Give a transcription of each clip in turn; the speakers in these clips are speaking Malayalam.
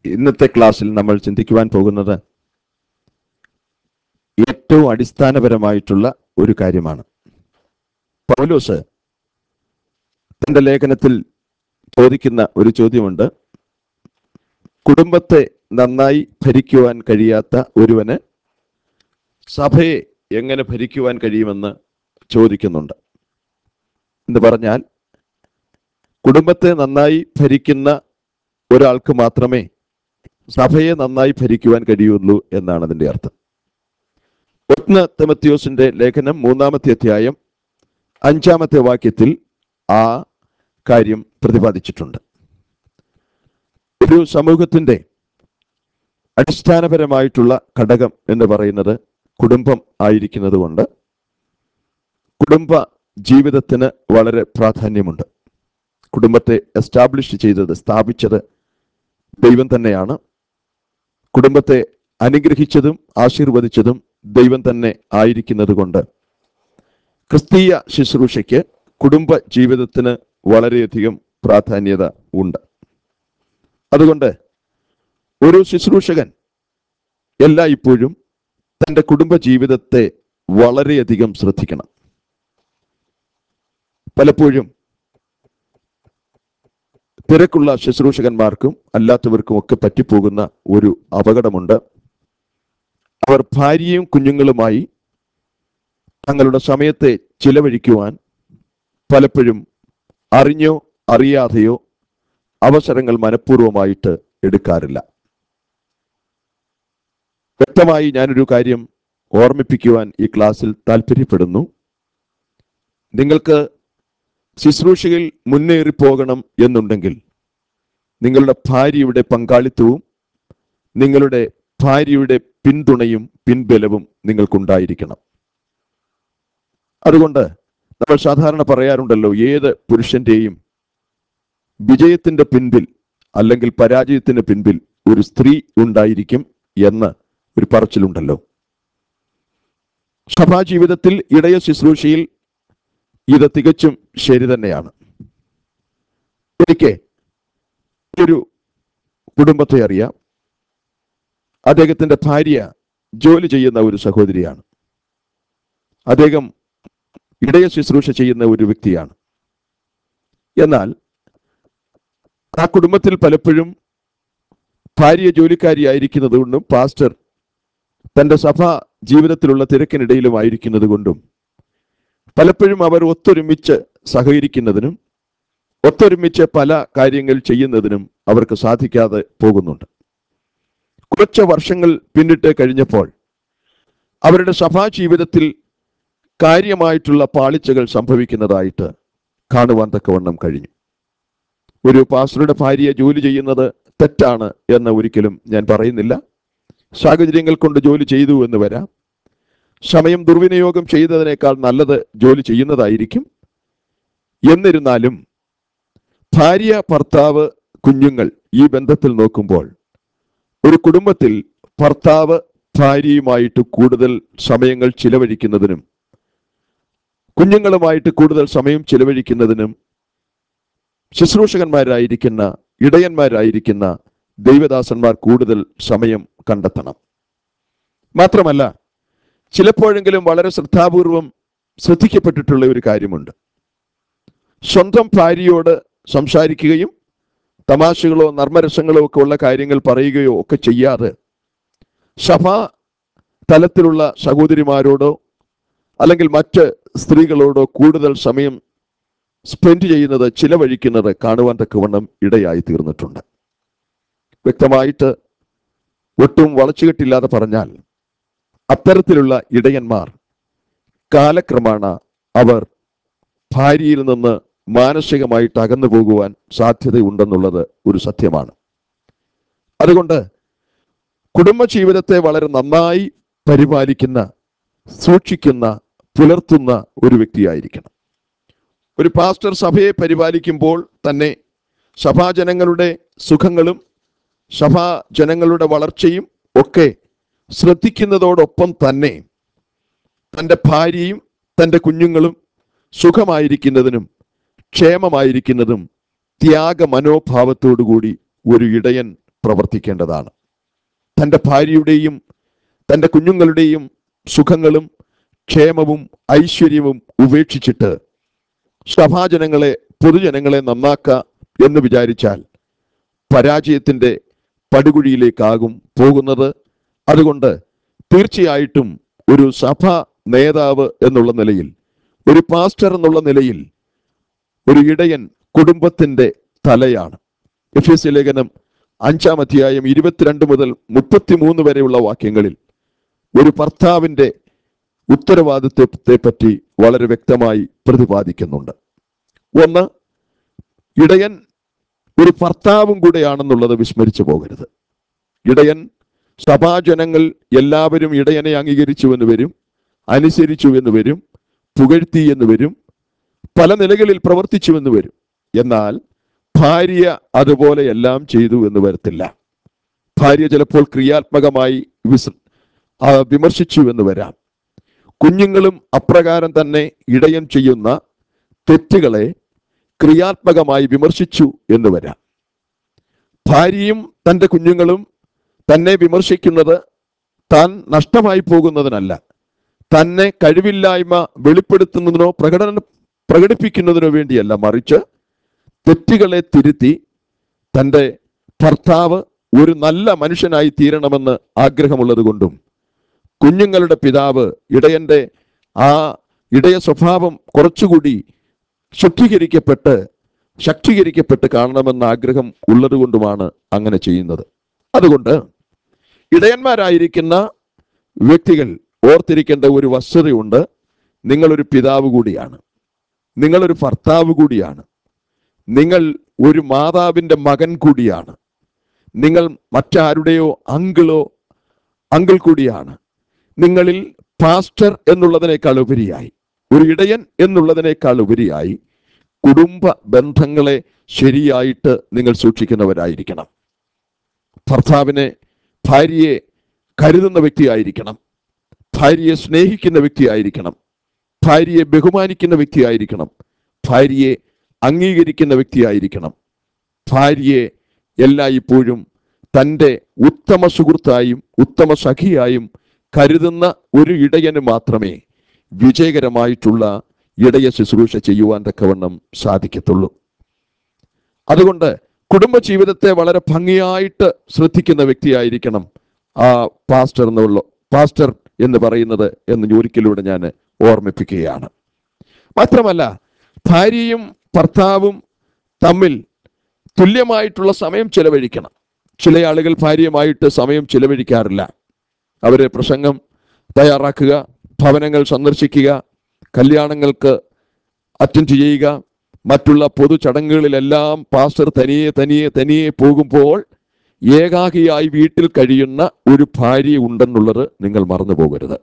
ഇന്നത്തെ ക്ലാസ്സിൽ നമ്മൾ ചിന്തിക്കുവാൻ പോകുന്നത് ഏറ്റവും അടിസ്ഥാനപരമായിട്ടുള്ള ഒരു കാര്യമാണ് പൗലോസ് തന്റെ ലേഖനത്തിൽ ചോദിക്കുന്ന ഒരു ചോദ്യമുണ്ട് കുടുംബത്തെ നന്നായി ഭരിക്കുവാൻ കഴിയാത്ത ഒരുവന് സഭയെ എങ്ങനെ ഭരിക്കുവാൻ കഴിയുമെന്ന് ചോദിക്കുന്നുണ്ട് എന്ന് പറഞ്ഞാൽ കുടുംബത്തെ നന്നായി ഭരിക്കുന്ന ഒരാൾക്ക് മാത്രമേ സഭയെ നന്നായി ഭരിക്കുവാൻ കഴിയുള്ളൂ എന്നാണ് അതിന്റെ അർത്ഥം ഒന്ന് തെമത്യോസിന്റെ ലേഖനം മൂന്നാമത്തെ അധ്യായം അഞ്ചാമത്തെ വാക്യത്തിൽ ആ കാര്യം പ്രതിപാദിച്ചിട്ടുണ്ട് ഒരു സമൂഹത്തിന്റെ അടിസ്ഥാനപരമായിട്ടുള്ള ഘടകം എന്ന് പറയുന്നത് കുടുംബം ആയിരിക്കുന്നത് കൊണ്ട് കുടുംബ ജീവിതത്തിന് വളരെ പ്രാധാന്യമുണ്ട് കുടുംബത്തെ എസ്റ്റാബ്ലിഷ് ചെയ്തത് സ്ഥാപിച്ചത് ദൈവം തന്നെയാണ് കുടുംബത്തെ അനുഗ്രഹിച്ചതും ആശീർവദിച്ചതും ദൈവം തന്നെ ആയിരിക്കുന്നത് കൊണ്ട് ക്രിസ്തീയ ശുശ്രൂഷയ്ക്ക് കുടുംബ ജീവിതത്തിന് വളരെയധികം പ്രാധാന്യത ഉണ്ട് അതുകൊണ്ട് ഒരു ശുശ്രൂഷകൻ എല്ലായ്പ്പോഴും തൻ്റെ കുടുംബ ജീവിതത്തെ വളരെയധികം ശ്രദ്ധിക്കണം പലപ്പോഴും തിരക്കുള്ള ശുശ്രൂഷകന്മാർക്കും അല്ലാത്തവർക്കും ഒക്കെ പറ്റിപ്പോകുന്ന ഒരു അപകടമുണ്ട് അവർ ഭാര്യയും കുഞ്ഞുങ്ങളുമായി തങ്ങളുടെ സമയത്തെ ചിലവഴിക്കുവാൻ പലപ്പോഴും അറിഞ്ഞോ അറിയാതെയോ അവസരങ്ങൾ മനഃപൂർവ്വമായിട്ട് എടുക്കാറില്ല വ്യക്തമായി ഞാനൊരു കാര്യം ഓർമ്മിപ്പിക്കുവാൻ ഈ ക്ലാസ്സിൽ താല്പര്യപ്പെടുന്നു നിങ്ങൾക്ക് ശുശ്രൂഷയിൽ മുന്നേറിപ്പോകണം എന്നുണ്ടെങ്കിൽ നിങ്ങളുടെ ഭാര്യയുടെ പങ്കാളിത്തവും നിങ്ങളുടെ ഭാര്യയുടെ പിന്തുണയും പിൻബലവും നിങ്ങൾക്കുണ്ടായിരിക്കണം അതുകൊണ്ട് നമ്മൾ സാധാരണ പറയാറുണ്ടല്ലോ ഏത് പുരുഷന്റെയും വിജയത്തിന്റെ പിൻപിൽ അല്ലെങ്കിൽ പരാജയത്തിന് പിൻപിൽ ഒരു സ്ത്രീ ഉണ്ടായിരിക്കും എന്ന് ഒരു പറച്ചിലുണ്ടല്ലോ സഭാജീവിതത്തിൽ ഇടയ ശുശ്രൂഷയിൽ ഇത് തികച്ചും ശരി തന്നെയാണ് എനിക്ക് ഒരു കുടുംബത്തെ അറിയാം അദ്ദേഹത്തിന്റെ ഭാര്യ ജോലി ചെയ്യുന്ന ഒരു സഹോദരിയാണ് അദ്ദേഹം ഇടയ ശുശ്രൂഷ ചെയ്യുന്ന ഒരു വ്യക്തിയാണ് എന്നാൽ ആ കുടുംബത്തിൽ പലപ്പോഴും ഭാര്യ ജോലിക്കാരിയായിരിക്കുന്നത് കൊണ്ടും പാസ്റ്റർ തന്റെ സഭാ ജീവിതത്തിലുള്ള തിരക്കിനിടയിലുമായിരിക്കുന്നത് കൊണ്ടും പലപ്പോഴും അവർ ഒത്തൊരുമിച്ച് സഹകരിക്കുന്നതിനും ഒത്തൊരുമിച്ച് പല കാര്യങ്ങൾ ചെയ്യുന്നതിനും അവർക്ക് സാധിക്കാതെ പോകുന്നുണ്ട് കുറച്ച് വർഷങ്ങൾ പിന്നിട്ട് കഴിഞ്ഞപ്പോൾ അവരുടെ സഭാ ജീവിതത്തിൽ കാര്യമായിട്ടുള്ള പാളിച്ചകൾ സംഭവിക്കുന്നതായിട്ട് കാണുവാൻ തക്കവണ്ണം കഴിഞ്ഞു ഒരു പാസ്റ്ററുടെ ഭാര്യ ജോലി ചെയ്യുന്നത് തെറ്റാണ് എന്ന് ഒരിക്കലും ഞാൻ പറയുന്നില്ല സാഹചര്യങ്ങൾ കൊണ്ട് ജോലി ചെയ്തു എന്ന് വരാം സമയം ദുർവിനിയോഗം ചെയ്തതിനേക്കാൾ നല്ലത് ജോലി ചെയ്യുന്നതായിരിക്കും എന്നിരുന്നാലും ഭാര്യ ഭർത്താവ് കുഞ്ഞുങ്ങൾ ഈ ബന്ധത്തിൽ നോക്കുമ്പോൾ ഒരു കുടുംബത്തിൽ ഭർത്താവ് ഭാര്യയുമായിട്ട് കൂടുതൽ സമയങ്ങൾ ചിലവഴിക്കുന്നതിനും കുഞ്ഞുങ്ങളുമായിട്ട് കൂടുതൽ സമയം ചിലവഴിക്കുന്നതിനും ശുശ്രൂഷകന്മാരായിരിക്കുന്ന ഇടയന്മാരായിരിക്കുന്ന ദൈവദാസന്മാർ കൂടുതൽ സമയം കണ്ടെത്തണം മാത്രമല്ല ചിലപ്പോഴെങ്കിലും വളരെ ശ്രദ്ധാപൂർവം ശ്രദ്ധിക്കപ്പെട്ടിട്ടുള്ള ഒരു കാര്യമുണ്ട് സ്വന്തം ഭാര്യയോട് സംസാരിക്കുകയും തമാശകളോ നർമ്മരസങ്ങളോ ഒക്കെ ഉള്ള കാര്യങ്ങൾ പറയുകയോ ഒക്കെ ചെയ്യാതെ സഭാ തലത്തിലുള്ള സഹോദരിമാരോടോ അല്ലെങ്കിൽ മറ്റ് സ്ത്രീകളോടോ കൂടുതൽ സമയം സ്പെൻഡ് ചെയ്യുന്നത് ചിലവഴിക്കുന്നത് കാണുവാൻ തക്കവണ്ണം ഇടയായി തീർന്നിട്ടുണ്ട് വ്യക്തമായിട്ട് ഒട്ടും വളച്ചുകെട്ടില്ലാതെ പറഞ്ഞാൽ അത്തരത്തിലുള്ള ഇടയന്മാർ കാലക്രമേണ അവർ ഭാര്യയിൽ നിന്ന് മാനസികമായിട്ട് അകന്നു പോകുവാൻ സാധ്യതയുണ്ടെന്നുള്ളത് ഒരു സത്യമാണ് അതുകൊണ്ട് കുടുംബജീവിതത്തെ വളരെ നന്നായി പരിപാലിക്കുന്ന സൂക്ഷിക്കുന്ന പുലർത്തുന്ന ഒരു വ്യക്തിയായിരിക്കണം ഒരു പാസ്റ്റർ സഭയെ പരിപാലിക്കുമ്പോൾ തന്നെ സഭാജനങ്ങളുടെ സുഖങ്ങളും സഭാജനങ്ങളുടെ വളർച്ചയും ഒക്കെ ശ്രദ്ധിക്കുന്നതോടൊപ്പം തന്നെ തൻ്റെ ഭാര്യയും തൻ്റെ കുഞ്ഞുങ്ങളും സുഖമായിരിക്കുന്നതിനും ക്ഷേമമായിരിക്കുന്നതും ത്യാഗ മനോഭാവത്തോടുകൂടി ഒരു ഇടയൻ പ്രവർത്തിക്കേണ്ടതാണ് തൻ്റെ ഭാര്യയുടെയും തൻ്റെ കുഞ്ഞുങ്ങളുടെയും സുഖങ്ങളും ക്ഷേമവും ഐശ്വര്യവും ഉപേക്ഷിച്ചിട്ട് സഭാജനങ്ങളെ പൊതുജനങ്ങളെ നന്നാക്ക എന്ന് വിചാരിച്ചാൽ പരാജയത്തിൻ്റെ പടുകുഴിയിലേക്കാകും പോകുന്നത് അതുകൊണ്ട് തീർച്ചയായിട്ടും ഒരു സഭ നേതാവ് എന്നുള്ള നിലയിൽ ഒരു പാസ്റ്റർ എന്നുള്ള നിലയിൽ ഒരു ഇടയൻ കുടുംബത്തിന്റെ തലയാണ് എഫ് എസ് ലേഖനം അഞ്ചാം അധ്യായം ഇരുപത്തിരണ്ട് മുതൽ മുപ്പത്തിമൂന്ന് വരെയുള്ള വാക്യങ്ങളിൽ ഒരു ഭർത്താവിന്റെ ഉത്തരവാദിത്വത്തെ പറ്റി വളരെ വ്യക്തമായി പ്രതിപാദിക്കുന്നുണ്ട് ഒന്ന് ഇടയൻ ഒരു ഭർത്താവും കൂടെയാണെന്നുള്ളത് വിസ്മരിച്ചു പോകരുത് ഇടയൻ സഭാജനങ്ങൾ എല്ലാവരും ഇടയനെ അംഗീകരിച്ചു എന്ന് വരും അനുസരിച്ചു എന്ന് വരും പുകഴ്ത്തി എന്ന് വരും പല നിലകളിൽ പ്രവർത്തിച്ചു എന്ന് വരും എന്നാൽ ഭാര്യ അതുപോലെ എല്ലാം ചെയ്തു എന്ന് വരത്തില്ല ഭാര്യ ചിലപ്പോൾ ക്രിയാത്മകമായി വിസ് ആ, വിമർശിച്ചു എന്ന് വരാം കുഞ്ഞുങ്ങളും അപ്രകാരം തന്നെ ഇടയൻ ചെയ്യുന്ന തെറ്റുകളെ ക്രിയാത്മകമായി വിമർശിച്ചു എന്ന് വരാം ഭാര്യയും തൻ്റെ കുഞ്ഞുങ്ങളും തന്നെ വിമർശിക്കുന്നത് താൻ നഷ്ടമായി പോകുന്നതിനല്ല തന്നെ കഴിവില്ലായ്മ വെളിപ്പെടുത്തുന്നതിനോ പ്രകടന പ്രകടിപ്പിക്കുന്നതിനോ വേണ്ടിയല്ല മറിച്ച് തെറ്റുകളെ തിരുത്തി തൻ്റെ ഭർത്താവ് ഒരു നല്ല മനുഷ്യനായി തീരണമെന്ന് ആഗ്രഹമുള്ളത് കൊണ്ടും കുഞ്ഞുങ്ങളുടെ പിതാവ് ഇടയന്റെ ആ ഇടയ സ്വഭാവം കുറച്ചുകൂടി ശുദ്ധീകരിക്കപ്പെട്ട് ശക്തീകരിക്കപ്പെട്ട് കാണണമെന്ന ആഗ്രഹം ഉള്ളതുകൊണ്ടുമാണ് അങ്ങനെ ചെയ്യുന്നത് അതുകൊണ്ട് ഇടയന്മാരായിരിക്കുന്ന വ്യക്തികൾ ഓർത്തിരിക്കേണ്ട ഒരു വസ്തുതയുണ്ട് നിങ്ങളൊരു പിതാവ് കൂടിയാണ് നിങ്ങളൊരു ഭർത്താവ് കൂടിയാണ് നിങ്ങൾ ഒരു മാതാവിൻ്റെ മകൻ കൂടിയാണ് നിങ്ങൾ മറ്റാരുടെയോ അങ്കിളോ അങ്കിൾ കൂടിയാണ് നിങ്ങളിൽ പാസ്റ്റർ എന്നുള്ളതിനേക്കാൾ ഉപരിയായി ഒരു ഇടയൻ എന്നുള്ളതിനേക്കാൾ ഉപരിയായി കുടുംബ ബന്ധങ്ങളെ ശരിയായിട്ട് നിങ്ങൾ സൂക്ഷിക്കുന്നവരായിരിക്കണം ഭർത്താവിനെ ഭാര്യയെ കരുതുന്ന വ്യക്തിയായിരിക്കണം ഭാര്യയെ സ്നേഹിക്കുന്ന വ്യക്തിയായിരിക്കണം ഭാര്യയെ ബഹുമാനിക്കുന്ന വ്യക്തിയായിരിക്കണം ഭാര്യയെ അംഗീകരിക്കുന്ന വ്യക്തിയായിരിക്കണം ഭാര്യയെ എല്ലായ്പ്പോഴും തൻ്റെ ഉത്തമ സുഹൃത്തായും ഉത്തമ സഖിയായും കരുതുന്ന ഒരു ഇടയന് മാത്രമേ വിജയകരമായിട്ടുള്ള ഇടയ ശുശ്രൂഷ ചെയ്യുവാൻ തക്കവണ്ണം സാധിക്കത്തുള്ളൂ അതുകൊണ്ട് കുടുംബജീവിതത്തെ വളരെ ഭംഗിയായിട്ട് ശ്രദ്ധിക്കുന്ന വ്യക്തിയായിരിക്കണം ആ പാസ്റ്റർ എന്നുള്ള പാസ്റ്റർ എന്ന് പറയുന്നത് എന്ന് ഒരിക്കലൂടെ ഞാൻ ഓർമ്മിപ്പിക്കുകയാണ് മാത്രമല്ല ഭാര്യയും ഭർത്താവും തമ്മിൽ തുല്യമായിട്ടുള്ള സമയം ചെലവഴിക്കണം ചില ആളുകൾ ഭാര്യയുമായിട്ട് സമയം ചെലവഴിക്കാറില്ല അവരെ പ്രസംഗം തയ്യാറാക്കുക ഭവനങ്ങൾ സന്ദർശിക്കുക കല്യാണങ്ങൾക്ക് അറ്റൻഡ് ചെയ്യുക മറ്റുള്ള പൊതു ചടങ്ങുകളിലെല്ലാം പാസ്റ്റർ തനിയെ തനിയെ തനിയെ പോകുമ്പോൾ ഏകാകിയായി വീട്ടിൽ കഴിയുന്ന ഒരു ഭാര്യ ഉണ്ടെന്നുള്ളത് നിങ്ങൾ മറന്നു പോകരുത്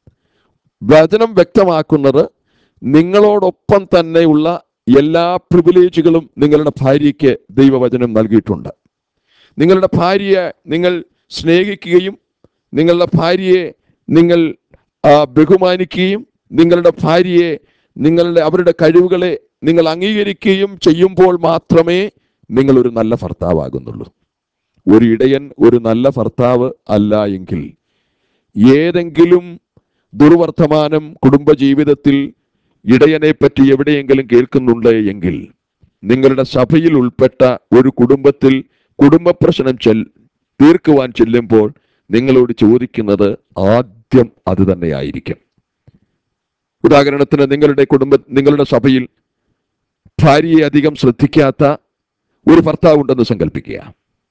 വചനം വ്യക്തമാക്കുന്നത് നിങ്ങളോടൊപ്പം തന്നെയുള്ള എല്ലാ പ്രിവിലേജുകളും നിങ്ങളുടെ ഭാര്യയ്ക്ക് ദൈവവചനം നൽകിയിട്ടുണ്ട് നിങ്ങളുടെ ഭാര്യയെ നിങ്ങൾ സ്നേഹിക്കുകയും നിങ്ങളുടെ ഭാര്യയെ നിങ്ങൾ ആ, ബഹുമാനിക്കുകയും നിങ്ങളുടെ ഭാര്യയെ നിങ്ങളുടെ അവരുടെ കഴിവുകളെ നിങ്ങൾ അംഗീകരിക്കുകയും ചെയ്യുമ്പോൾ മാത്രമേ നിങ്ങൾ ഒരു നല്ല ഭർത്താവാകുന്നുള്ളൂ ഒരു ഇടയൻ ഒരു നല്ല ഭർത്താവ് അല്ല എങ്കിൽ ഏതെങ്കിലും ദുർവർത്തമാനം കുടുംബജീവിതത്തിൽ ഇടയനെ പറ്റി എവിടെയെങ്കിലും കേൾക്കുന്നുണ്ട് എങ്കിൽ നിങ്ങളുടെ സഭയിൽ ഉൾപ്പെട്ട ഒരു കുടുംബത്തിൽ കുടുംബ പ്രശ്നം ചെൽ തീർക്കുവാൻ ചെല്ലുമ്പോൾ നിങ്ങളോട് ചോദിക്കുന്നത് ആദ്യം അത് തന്നെയായിരിക്കും ഉദാഹരണത്തിന് നിങ്ങളുടെ കുടുംബ നിങ്ങളുടെ സഭയിൽ ഭാര്യയെ അധികം ശ്രദ്ധിക്കാത്ത ഒരു ഭർത്താവ് ഉണ്ടെന്ന് സങ്കല്പിക്കുക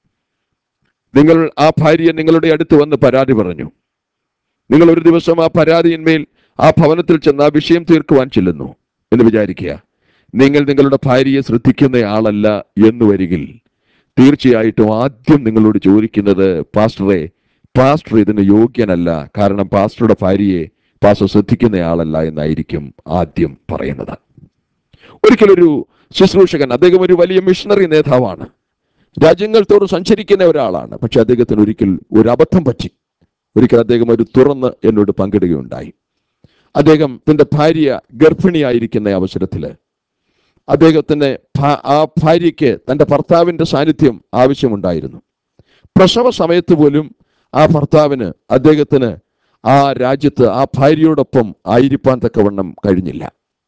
നിങ്ങൾ ആ ഭാര്യ നിങ്ങളുടെ അടുത്ത് വന്ന് പരാതി പറഞ്ഞു നിങ്ങൾ ഒരു ദിവസം ആ പരാതിയിന്മേൽ ആ ഭവനത്തിൽ ചെന്ന് ആ വിഷയം തീർക്കുവാൻ ചെല്ലുന്നു എന്ന് വിചാരിക്കുക നിങ്ങൾ നിങ്ങളുടെ ഭാര്യയെ ശ്രദ്ധിക്കുന്ന ആളല്ല എന്ന് വരികിൽ തീർച്ചയായിട്ടും ആദ്യം നിങ്ങളോട് ചോദിക്കുന്നത് പാസ്റ്ററെ പാസ്റ്റർ ഇതിന് യോഗ്യനല്ല കാരണം പാസ്റ്ററുടെ ഭാര്യയെ പാസ്റ്റർ ശ്രദ്ധിക്കുന്ന ആളല്ല എന്നായിരിക്കും ആദ്യം പറയുന്നത് ഒരിക്കലൊരു ശുശ്രൂഷകൻ അദ്ദേഹം ഒരു വലിയ മിഷണറി നേതാവാണ് രാജ്യങ്ങൾ തോറും സഞ്ചരിക്കുന്ന ഒരാളാണ് പക്ഷെ അദ്ദേഹത്തിന് ഒരിക്കൽ ഒരു അബദ്ധം പറ്റി ഒരിക്കൽ അദ്ദേഹം ഒരു തുറന്ന് എന്നോട് പങ്കിടുകയുണ്ടായി അദ്ദേഹം തന്റെ ഭാര്യ ഗർഭിണിയായിരിക്കുന്ന അവസരത്തില് അദ്ദേഹത്തിന് ഭ- ആ ഭാര്യയ്ക്ക് തന്റെ ഭർത്താവിന്റെ സാന്നിധ്യം ആവശ്യമുണ്ടായിരുന്നു പ്രസവ സമയത്ത് പോലും ആ ഭർത്താവിന് അദ്ദേഹത്തിന് ആ രാജ്യത്ത് ആ ഭാര്യയോടൊപ്പം ആയിരിക്കാൻ തക്കവണ്ണം കഴിഞ്ഞില്ല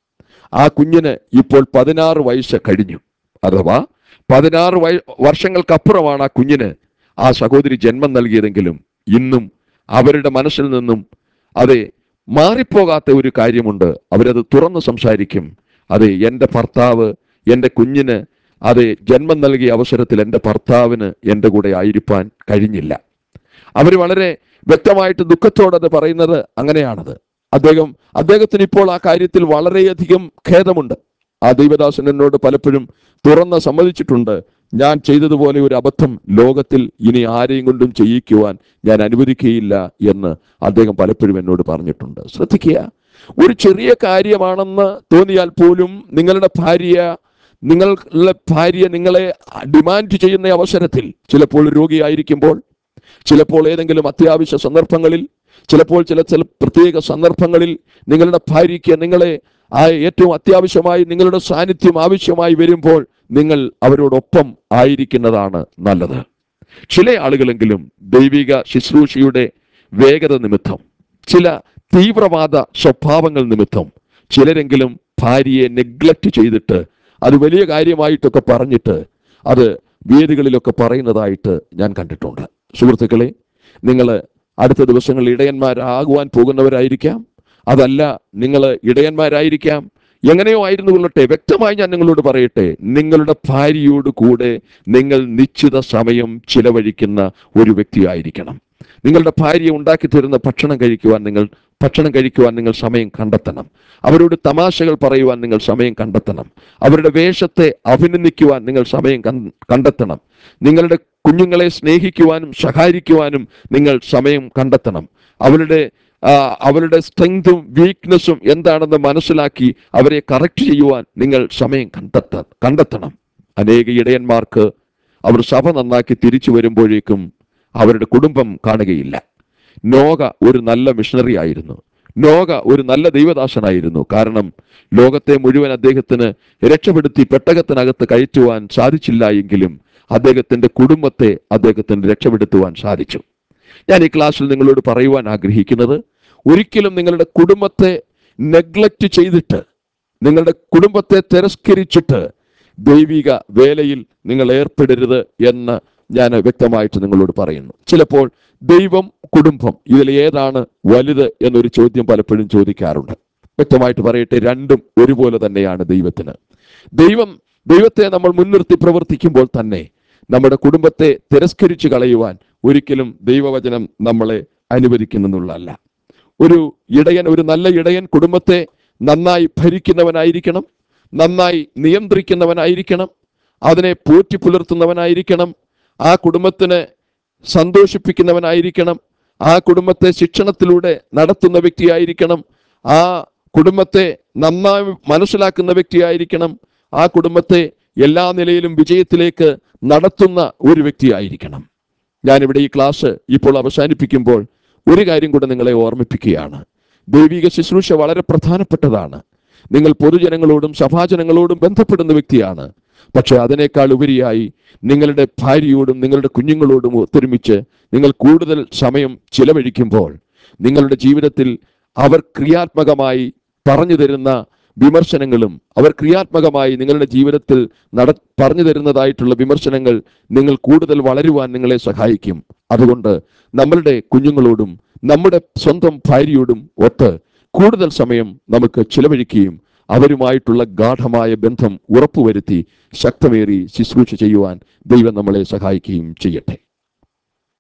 ആ കുഞ്ഞിന് ഇപ്പോൾ പതിനാറ് വയസ്സ് കഴിഞ്ഞു അഥവാ പതിനാറ് വയ വർഷങ്ങൾക്കപ്പുറമാണ് ആ കുഞ്ഞിന് ആ സഹോദരി ജന്മം നൽകിയതെങ്കിലും ഇന്നും അവരുടെ മനസ്സിൽ നിന്നും അതെ മാറിപ്പോകാത്ത ഒരു കാര്യമുണ്ട് അവരത് തുറന്ന് സംസാരിക്കും അതെ എൻ്റെ ഭർത്താവ് എൻ്റെ കുഞ്ഞിന് അതെ ജന്മം നൽകിയ അവസരത്തിൽ എൻ്റെ ഭർത്താവിന് എൻ്റെ കൂടെ ആയിരിക്കാൻ കഴിഞ്ഞില്ല അവർ വളരെ വ്യക്തമായിട്ട് ദുഃഖത്തോടെ അത് പറയുന്നത് അങ്ങനെയാണത് അദ്ദേഹം അദ്ദേഹത്തിന് ഇപ്പോൾ ആ കാര്യത്തിൽ വളരെയധികം ഖേദമുണ്ട് ആ ദൈവദാസൻ എന്നോട് പലപ്പോഴും തുറന്ന് സമ്മതിച്ചിട്ടുണ്ട് ഞാൻ ചെയ്തതുപോലെ ഒരു അബദ്ധം ലോകത്തിൽ ഇനി ആരെയും കൊണ്ടും ചെയ്യിക്കുവാൻ ഞാൻ അനുവദിക്കുകയില്ല എന്ന് അദ്ദേഹം പലപ്പോഴും എന്നോട് പറഞ്ഞിട്ടുണ്ട് ശ്രദ്ധിക്കുക ഒരു ചെറിയ കാര്യമാണെന്ന് തോന്നിയാൽ പോലും നിങ്ങളുടെ ഭാര്യ നിങ്ങളുടെ ഭാര്യ നിങ്ങളെ ഡിമാൻഡ് ചെയ്യുന്ന അവസരത്തിൽ ചിലപ്പോൾ രോഗിയായിരിക്കുമ്പോൾ ചിലപ്പോൾ ഏതെങ്കിലും അത്യാവശ്യ സന്ദർഭങ്ങളിൽ ചിലപ്പോൾ ചില ചില പ്രത്യേക സന്ദർഭങ്ങളിൽ നിങ്ങളുടെ ഭാര്യയ്ക്ക് നിങ്ങളെ ആ ഏറ്റവും അത്യാവശ്യമായി നിങ്ങളുടെ സാന്നിധ്യം ആവശ്യമായി വരുമ്പോൾ നിങ്ങൾ അവരോടൊപ്പം ആയിരിക്കുന്നതാണ് നല്ലത് ചില ആളുകളെങ്കിലും ദൈവിക ശുശ്രൂഷയുടെ വേഗത നിമിത്തം ചില തീവ്രവാദ സ്വഭാവങ്ങൾ നിമിത്തം ചിലരെങ്കിലും ഭാര്യയെ നെഗ്ലക്റ്റ് ചെയ്തിട്ട് അത് വലിയ കാര്യമായിട്ടൊക്കെ പറഞ്ഞിട്ട് അത് വേദികളിലൊക്കെ പറയുന്നതായിട്ട് ഞാൻ കണ്ടിട്ടുണ്ട് സുഹൃത്തുക്കളെ നിങ്ങൾ അടുത്ത ദിവസങ്ങളിൽ ഇടയന്മാരാകുവാൻ പോകുന്നവരായിരിക്കാം അതല്ല നിങ്ങൾ ഇടയന്മാരായിരിക്കാം എങ്ങനെയോ ആയിരുന്നു കൊള്ളട്ടെ വ്യക്തമായി ഞാൻ നിങ്ങളോട് പറയട്ടെ നിങ്ങളുടെ ഭാര്യയോട് കൂടെ നിങ്ങൾ നിശ്ചിത സമയം ചിലവഴിക്കുന്ന ഒരു വ്യക്തിയായിരിക്കണം നിങ്ങളുടെ ഭാര്യ ഉണ്ടാക്കി തരുന്ന ഭക്ഷണം കഴിക്കുവാൻ നിങ്ങൾ ഭക്ഷണം കഴിക്കുവാൻ നിങ്ങൾ സമയം കണ്ടെത്തണം അവരോട് തമാശകൾ പറയുവാൻ നിങ്ങൾ സമയം കണ്ടെത്തണം അവരുടെ വേഷത്തെ അഭിനന്ദിക്കുവാൻ നിങ്ങൾ സമയം കൺ- കണ്ടെത്തണം നിങ്ങളുടെ കുഞ്ഞുങ്ങളെ സ്നേഹിക്കുവാനും സഹായിക്കുവാനും നിങ്ങൾ സമയം കണ്ടെത്തണം അവരുടെ ആ, അവരുടെ സ്ട്രെങ്തും വീക്ക്നെസ്സും എന്താണെന്ന് മനസ്സിലാക്കി അവരെ കറക്റ്റ് ചെയ്യുവാൻ നിങ്ങൾ സമയം കണ്ടെത്ത കണ്ടെത്തണം അനേക ഇടയന്മാർക്ക് അവർ സഭ നന്നാക്കി തിരിച്ചു വരുമ്പോഴേക്കും അവരുടെ കുടുംബം കാണുകയില്ല നോഗ ഒരു നല്ല മിഷണറി ആയിരുന്നു നോഗ ഒരു നല്ല ദൈവദാസനായിരുന്നു കാരണം ലോകത്തെ മുഴുവൻ അദ്ദേഹത്തിന് രക്ഷപ്പെടുത്തി പെട്ടകത്തിനകത്ത് കയറ്റുവാൻ സാധിച്ചില്ല എങ്കിലും അദ്ദേഹത്തിന്റെ കുടുംബത്തെ അദ്ദേഹത്തിന് രക്ഷപ്പെടുത്തുവാൻ സാധിച്ചു ഞാൻ ഈ ക്ലാസ്സിൽ നിങ്ങളോട് പറയുവാൻ ആഗ്രഹിക്കുന്നത് ഒരിക്കലും നിങ്ങളുടെ കുടുംബത്തെ നെഗ്ലക്റ്റ് ചെയ്തിട്ട് നിങ്ങളുടെ കുടുംബത്തെ തിരസ്കരിച്ചിട്ട് ദൈവിക വേലയിൽ നിങ്ങൾ ഏർപ്പെടരുത് എന്ന് ഞാൻ വ്യക്തമായിട്ട് നിങ്ങളോട് പറയുന്നു ചിലപ്പോൾ ദൈവം കുടുംബം ഇതിൽ ഏതാണ് വലുത് എന്നൊരു ചോദ്യം പലപ്പോഴും ചോദിക്കാറുണ്ട് വ്യക്തമായിട്ട് പറയട്ടെ രണ്ടും ഒരുപോലെ തന്നെയാണ് ദൈവത്തിന് ദൈവം ദൈവത്തെ നമ്മൾ മുൻനിർത്തി പ്രവർത്തിക്കുമ്പോൾ തന്നെ നമ്മുടെ കുടുംബത്തെ തിരസ്കരിച്ചു കളയുവാൻ ഒരിക്കലും ദൈവവചനം നമ്മളെ അനുവദിക്കുന്നെന്നുള്ളതല്ല ഒരു ഇടയൻ ഒരു നല്ല ഇടയൻ കുടുംബത്തെ നന്നായി ഭരിക്കുന്നവനായിരിക്കണം നന്നായി നിയന്ത്രിക്കുന്നവനായിരിക്കണം അതിനെ പോറ്റി പുലർത്തുന്നവനായിരിക്കണം ആ കുടുംബത്തിന് സന്തോഷിപ്പിക്കുന്നവനായിരിക്കണം ആ കുടുംബത്തെ ശിക്ഷണത്തിലൂടെ നടത്തുന്ന വ്യക്തിയായിരിക്കണം ആ കുടുംബത്തെ നന്നായി മനസ്സിലാക്കുന്ന വ്യക്തിയായിരിക്കണം ആ കുടുംബത്തെ എല്ലാ നിലയിലും വിജയത്തിലേക്ക് നടത്തുന്ന ഒരു വ്യക്തിയായിരിക്കണം ഞാനിവിടെ ഈ ക്ലാസ് ഇപ്പോൾ അവസാനിപ്പിക്കുമ്പോൾ ഒരു കാര്യം കൂടെ നിങ്ങളെ ഓർമ്മിപ്പിക്കുകയാണ് ദൈവിക ശുശ്രൂഷ വളരെ പ്രധാനപ്പെട്ടതാണ് നിങ്ങൾ പൊതുജനങ്ങളോടും സഭാജനങ്ങളോടും ബന്ധപ്പെടുന്ന വ്യക്തിയാണ് പക്ഷെ അതിനേക്കാൾ ഉപരിയായി നിങ്ങളുടെ ഭാര്യയോടും നിങ്ങളുടെ കുഞ്ഞുങ്ങളോടും ഒത്തൊരുമിച്ച് നിങ്ങൾ കൂടുതൽ സമയം ചിലവഴിക്കുമ്പോൾ നിങ്ങളുടെ ജീവിതത്തിൽ അവർ ക്രിയാത്മകമായി പറഞ്ഞു തരുന്ന വിമർശനങ്ങളും അവർ ക്രിയാത്മകമായി നിങ്ങളുടെ ജീവിതത്തിൽ നട പറഞ്ഞു തരുന്നതായിട്ടുള്ള വിമർശനങ്ങൾ നിങ്ങൾ കൂടുതൽ വളരുവാൻ നിങ്ങളെ സഹായിക്കും അതുകൊണ്ട് നമ്മളുടെ കുഞ്ഞുങ്ങളോടും നമ്മുടെ സ്വന്തം ഭാര്യയോടും ഒത്ത് കൂടുതൽ സമയം നമുക്ക് ചിലവഴിക്കുകയും അവരുമായിട്ടുള്ള ഗാഠമായ ബന്ധം ഉറപ്പുവരുത്തി ശക്തമേറി ശുശ്രൂഷ ചെയ്യുവാൻ ദൈവം നമ്മളെ സഹായിക്കുകയും ചെയ്യട്ടെ